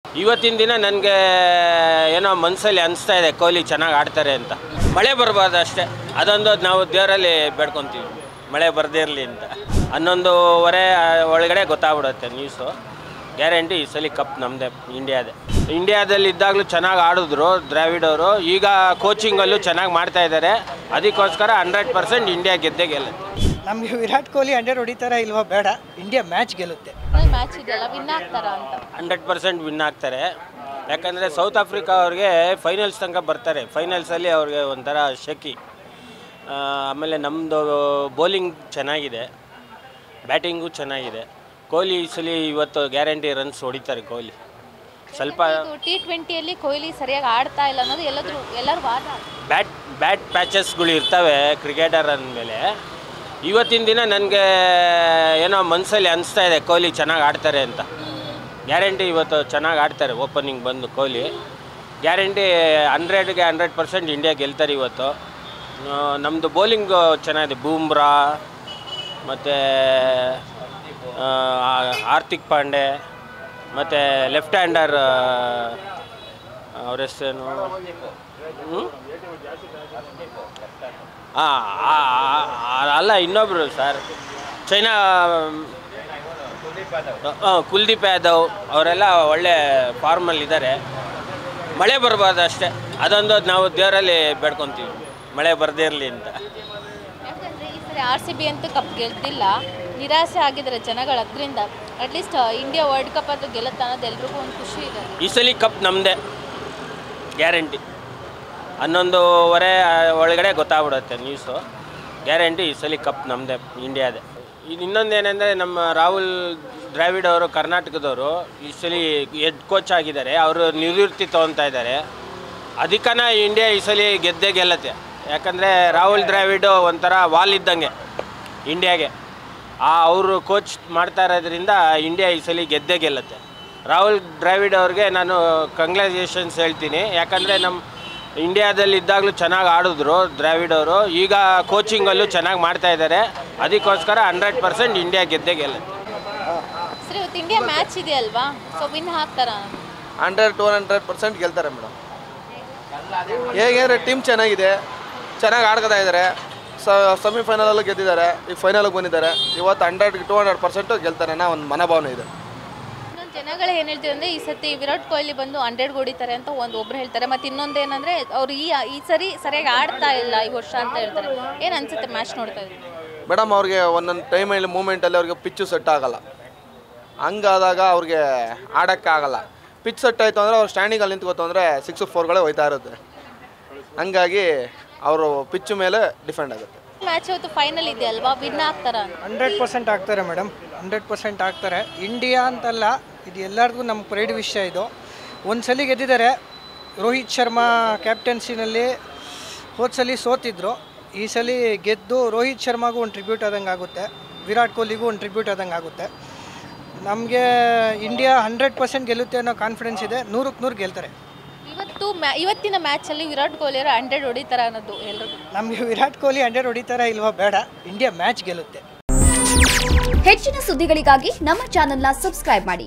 ಇವತ್ತಿನ ದಿನ ನನಗೆ ಏನೋ ಮನಸ್ಸಲ್ಲಿ ಅನಿಸ್ತಾ ಇದೆ ಕೊಹ್ಲಿ ಚೆನ್ನಾಗಿ ಆಡ್ತಾರೆ ಅಂತ ಮಳೆ ಬರಬಾರ್ದು ಅಷ್ಟೇ ಅದೊಂದು ನಾವು ದೇವರಲ್ಲಿ ಬೇಡ್ಕೊತೀವಿ ಮಳೆ ಬರದೇ ಇರಲಿ ಅಂತ ಹನ್ನೊಂದುವರೆ ಒಳಗಡೆ ಗೊತ್ತಾಗ್ಬಿಡುತ್ತೆ ನ್ಯೂಸು ಗ್ಯಾರಂಟಿ ಈ ಸಲ ಕಪ್ ನಮ್ಮದೇ ಇಂಡಿಯಾದೇ ಇಂಡಿಯಾದಲ್ಲಿ ಇದ್ದಾಗಲೂ ಚೆನ್ನಾಗಿ ಆಡಿದ್ರು ದ್ರಾವಿಡ್ ಅವರು ಈಗ ಕೋಚಿಂಗಲ್ಲೂ ಚೆನ್ನಾಗಿ ಮಾಡ್ತಾ ಇದ್ದಾರೆ ಅದಕ್ಕೋಸ್ಕರ ಹಂಡ್ರೆಡ್ ಪರ್ಸೆಂಟ್ ಇಂಡಿಯಾ ಗೆದ್ದೇ ಗೆಲ್ಲುತ್ತೆ ನಮಗೆ ವಿರಾಟ್ ಕೊಹ್ಲಿ ಹಂಡ್ರೆಡ್ ಹೊಡಿತಾರ ಇಲ್ವಾ ಬೇಡ ಇಂಡಿಯಾ ಮ್ಯಾಚ್ ಗೆಲ್ಲುತ್ತೆ ಮ್ಯಾಚ್ ಇದೆಯಲ್ಲ ವಿನ್ ಆಗ್ತಾರ ಅಂತ ಹಂಡ್ರೆಡ್ ಪರ್ಸೆಂಟ್ ವಿನ್ ಆಗ್ತಾರೆ ಯಾಕಂದರೆ ಸೌತ್ ಆಫ್ರಿಕಾ ಅವ್ರಿಗೆ ಫೈನಲ್ಸ್ ತನಕ ಬರ್ತಾರೆ ಫೈನಲ್ಸಲ್ಲಿ ಅವ್ರಿಗೆ ಒಂಥರ ಶಕಿ ಆ, ಆಮೇಲೆ ನಮ್ಮದು ಬೌಲಿಂಗ್ ಚೆನ್ನಾಗಿದೆ ಬ್ಯಾಟಿಂಗು ಚೆನ್ನಾಗಿದೆ ಕೊಹ್ಲಿ ಈ ಸಲ ಇವತ್ತು ಗ್ಯಾರಂಟಿ ರನ್ಸ್ ಹೊಡಿತಾರೆ ಕೊಹ್ಲಿ ಸ್ವಲ್ಪ ಟಿ ಟ್ವೆಂಟಿಯಲ್ಲಿ ಕೊಹ್ಲಿ ಸರಿಯಾಗಿ ಆಡ್ತಾ ಇಲ್ಲ ಅನ್ನೋದು ಎಲ್ಲಾದ್ರೂ ಎಲ್ಲರೂ ವಾದ ಬ್ಯಾಟ್ ಬ್ಯಾಟ್ ಪ್ಯಾಚಸ್ಗಳು ಇರ್ತವೆ ಕ್ರಿಕೆಟರ್ ಅಂದಮೇಲೆ ಇವತ್ತಿನ ದಿನ ನನಗೆ ಏನೋ ಮನಸ್ಸಲ್ಲಿ ಅನಿಸ್ತಾ ಇದೆ ಕೊಹ್ಲಿ ಚೆನ್ನಾಗಿ ಆಡ್ತಾರೆ ಅಂತ ಗ್ಯಾರಂಟಿ ಇವತ್ತು ಚೆನ್ನಾಗಿ ಆಡ್ತಾರೆ ಓಪನಿಂಗ್ ಬಂದು ಕೊಹ್ಲಿ ಗ್ಯಾರಂಟಿ ಹಂಡ್ರೆಡ್ಗೆ ಹಂಡ್ರೆಡ್ ಪರ್ಸೆಂಟ್ ಇಂಡಿಯಾ ಗೆಲ್ತಾರೆ ಇವತ್ತು ನಮ್ಮದು ಬೌಲಿಂಗು ಚೆನ್ನಾಗಿದೆ ಬೂಮ್ರಾ ಮತ್ತು ಹಾರ್ದಿಕ್ ಪಾಂಡೆ ಮತ್ತು ಲೆಫ್ಟ್ ಹ್ಯಾಂಡರ್ ಅವ್ರ ಹೆಸರೇನು ಹ್ಞೂ ಹಾಂ ಅಲ್ಲ ಇನ್ನೊಬ್ಬರು ಸರ್ ಚೈನಾ ಹಾಂ ಕುಲ್ದೀಪ್ ಯಾದವ್ ಅವರೆಲ್ಲ ಒಳ್ಳೆ ಫಾರ್ಮಲ್ಲಿದ್ದಾರೆ ಮಳೆ ಬರಬಾರ್ದು ಅಷ್ಟೇ ಅದೊಂದು ನಾವು ದೇವರಲ್ಲಿ ಬೇಡ್ಕೊತೀವಿ ಮಳೆ ಬರದೇ ಇರಲಿ ಅಂತ ಯಾಕಂದ್ರೆ ಈ ಸರಿ ಆರ್ ಸಿ ಬಿ ಅಂತೂ ಕಪ್ ಗೆದ್ದಿಲ್ಲ ನಿರಾಸೆ ಆಗಿದ್ದಾರೆ ಜನಗಳು ಅದರಿಂದ ಅಟ್ಲೀಸ್ಟ್ ಇಂಡಿಯಾ ವರ್ಲ್ಡ್ ಕಪ್ ಅದು ಗೆಲ್ಲುತ್ತೆ ಅನ್ನೋದು ಎಲ್ರಿಗೂ ಒಂದು ಖುಷಿ ಇದೆ ಈ ಸಲ ಕಪ್ ನಮ್ಮದೇ ಗ್ಯಾರಂಟಿ ಹನ್ನೊಂದುವರೆ ಒಳಗಡೆ ಗೊತ್ತಾಗ್ಬಿಡುತ್ತೆ ನ್ಯೂಸು ಗ್ಯಾರಂಟಿ ಈ ಸಲ ಕಪ್ ನಮ್ಮದೇ ಇಂಡಿಯಾದೇ ಇದು ಇನ್ನೊಂದು ಏನಂದರೆ ನಮ್ಮ ರಾಹುಲ್ ದ್ರಾವಿಡ್ ಅವರು ಕರ್ನಾಟಕದವರು ಈ ಸಲ ಹೆಡ್ ಕೋಚ್ ಆಗಿದ್ದಾರೆ ಅವರು ನಿವೃತ್ತಿ ತೊಗೊತಾ ಇದ್ದಾರೆ ಅದಕ್ಕನ ಇಂಡಿಯಾ ಈ ಸಲ ಗೆದ್ದೇ ಗೆಲ್ಲತ್ತೆ ಯಾಕಂದರೆ ರಾಹುಲ್ ದ್ರಾವಿಡ್ ಒಂಥರ ವಾಲ್ ಇದ್ದಂಗೆ ಇಂಡಿಯಾಗೆ ಆ ಅವರು ಕೋಚ್ ಮಾಡ್ತಾ ಇರೋದ್ರಿಂದ ಇಂಡಿಯಾ ಈ ಸಲ ಗೆದ್ದೇ ಗೆಲ್ಲತ್ತೆ ರಾಹುಲ್ ದ್ರಾವಿಡ್ ಅವ್ರಿಗೆ ನಾನು ಕಂಗ್ರ್ಯಾಚುಲೇಷನ್ಸ್ ಹೇಳ್ತೀನಿ ಯಾಕಂದರೆ ನಮ್ಮ ಇಂಡಿಯಾದಲ್ಲಿ ಇದ್ದಾಗಲೂ ಚೆನ್ನಾಗಿ ಆಡಿದ್ರು ದ್ರಾವಿಡ್ ಅವರು ಈಗ ಕೋಚಿಂಗಲ್ಲೂ ಚೆನ್ನಾಗಿ ಮಾಡ್ತಾ ಇದ್ದಾರೆ ಅದಕ್ಕೋಸ್ಕರ ಹಂಡ್ರೆಡ್ ಪರ್ಸೆಂಟ್ ಇಂಡಿಯಾ ಗೆದ್ದೇ ಗೆಲ್ಲತ್ತೆ ಸರಿ ಇವತ್ತು ಇಂಡಿಯಾ ಮ್ಯಾಚ್ ಇದೆಯಲ್ವಾ ಸೊ ವಿನ್ ಆಗ್ತಾರ ಹಂಡ್ರೆಡ್ ಟು ಹಂಡ್ರೆಡ್ ಪರ್ಸೆಂಟ್ ಗೆಲ್ತಾರೆ ಮೇಡಮ್ ಹೇಗೆ ಟೀಮ್ ಚೆನ್ನಾಗಿದೆ ಚೆನ್ನಾಗಿ ಆಡ್ಕೊತಾ ಇದ್ದಾರೆ ಸ ಸೆಮಿಫೈನಲಲ್ಲೂ ಗೆದ್ದಿದ್ದಾರೆ ಈಗ ಫೈನಲ್ಗೆ ಬಂದಿದ್ದಾರೆ ಇವತ್ತು ಹಂಡ್ರೆಡ್ ಟು ಹಂಡ್ರೆಡ್ ಪರ್ಸೆಂಟು ಗೆಲ್ತಾರೆ ಅನ್ನೋ ಒಂದು ಮನೋಭಾವನೆ ಇದೆ ಇನ್ನೊಂದು ಜನಗಳು ಏನು ಹೇಳ್ತೀವಿ ಅಂದರೆ ಈ ಸತಿ ವಿರಾಟ್ ಕೊಹ್ಲಿ ಬಂದು ಹಂಡ್ರೆಡ್ ಹೊಡಿತಾರೆ ಅಂತ ಒಂದು ಒಬ್ರು ಹೇಳ್ತಾರೆ ಮತ್ತು ಇನ್ನೊಂದು ಏನಂದರೆ ಅವ್ರು ಈ ಈ ಸರಿ ಸರಿಯಾಗಿ ಆಡ್ತಾ ಇಲ್ಲ ಈ ವರ್ಷ ಅಂತ ಹೇಳ್ತಾರೆ ಏನು ಅನ್ಸುತ್ತೆ ಮ್ಯಾಚ್ ನೋಡ್ತಾ ಇದ್ದೀವಿ ಮೇಡಮ್ ಅವ್ರಿಗೆ ಒಂದೊಂದು ಟೈಮಲ್ಲಿ ಮೂಮೆಂಟಲ್ಲಿ ಅವ್ರಿಗೆ ಪಿಚ್ಚು ಸೆಟ್ ಆಗಲ್ಲ ಹಂಗಾದಾಗ ಅವ್ರಿಗೆ ಆಡೋಕ್ಕಾಗಲ್ಲ ಪಿಚ್ ಸೆಟ್ ಆಯಿತು ಅಂದರೆ ಅವ್ರು ಸ್ಟ್ಯಾಂಡಿಂಗಲ್ಲಿ ನಿಂತ್ಕೋತು ಅಂದರೆ ಸಿಕ್ಸ್ ಫೋರ್ಗಳೇ ಹೋಯ್ತಾ ಇರುತ್ತೆ ಹಂಗಾಗಿ ಅವರು ಪಿಚ್ಚು ಮೇಲೆ ಡಿಫೆಂಡ್ ಆಗುತ್ತೆ ಮ್ಯಾಚ್ ಇವತ್ತು ಫೈನಲ್ ಇದೆಯಲ್ವಾ ವಿನ್ ಆಗ್ತಾರ ಅಂತ ಹಂಡ್ರೆಡ್ ಪರ್ಸೆಂಟ್ ಆಗ್ತಾರೆ ಮೇಡಮ್ ಹಂಡ್ರೆಡ್ ಪರ್ಸೆಂಟ್ ಆಗ್ತಾರೆ ಇಂಡಿಯಾ ಅಂತಲ್ಲ ಇದು ಎಲ್ಲರಿಗೂ ನಮ್ಮ ಪ್ರೈಡ್ ವಿಷಯ ಇದು ಒಂದು ಸಲ ಗೆದ್ದಿದ್ದಾರೆ ರೋಹಿತ್ ಶರ್ಮಾ ಕ್ಯಾಪ್ಟನ್ಸಿನಲ್ಲಿ ಹೋದ ಸಲ ಸೋತಿದ್ರು ಈ ಸಲ ಗೆದ್ದು ರೋಹಿತ್ ಶರ್ಮಾಗೂ ಒಂದು ಟ್ರಿಬ್ಯೂಟ್ ಆದಂಗೆ ಆಗುತ್ತೆ ವಿರಾಟ್ ಕೊಹ್ಲಿಗೂ ಒಂದು ಟ್ರಿಬ್ಯೂಟ್ ಆದಂಗೆ ಆಗುತ್ತೆ ನಮಗೆ ಇಂಡಿಯಾ ಹಂಡ್ರೆಡ್ ಪರ್ಸೆಂಟ್ ಗೆಲ್ಲುತ್ತೆ ಅನ್ನೋ ಕಾನ್ಫಿಡೆನ್ಸ್ ಇದೆ ನೂರಕ್ಕೆ ನೂರು ಗೆಲ್ತಾರೆ ಇವತ್ತು ಮ್ಯಾ ಇವತ್ತಿನ ಮ್ಯಾಚಲ್ಲಿ ವಿರಾಟ್ ಕೊಹ್ಲಿ ಅವರು ಹಂಡ್ರೆಡ್ ಹೊಡಿತಾರ ಅನ್ನೋದು ಎಲ್ರಿಗೂ ನಮಗೆ ವಿರಾಟ್ ಕೊಹ್ಲಿ ಹಂಡ್ರೆಡ್ ಹೊಡಿತಾರ ಇಲ್ವಾ ಬೇಡ ಇಂಡಿಯಾ ಮ್ಯಾಚ್ ಗೆಲ್ಲುತ್ತೆ ಹೆಚ್ಚಿನ ಸುದ್ದಿಗಳಿಗಾಗಿ ನಮ್ಮ ಚಾನೆಲ್ನ ಸಬ್ಸ್ಕ್ರೈಬ್ ಮಾಡಿ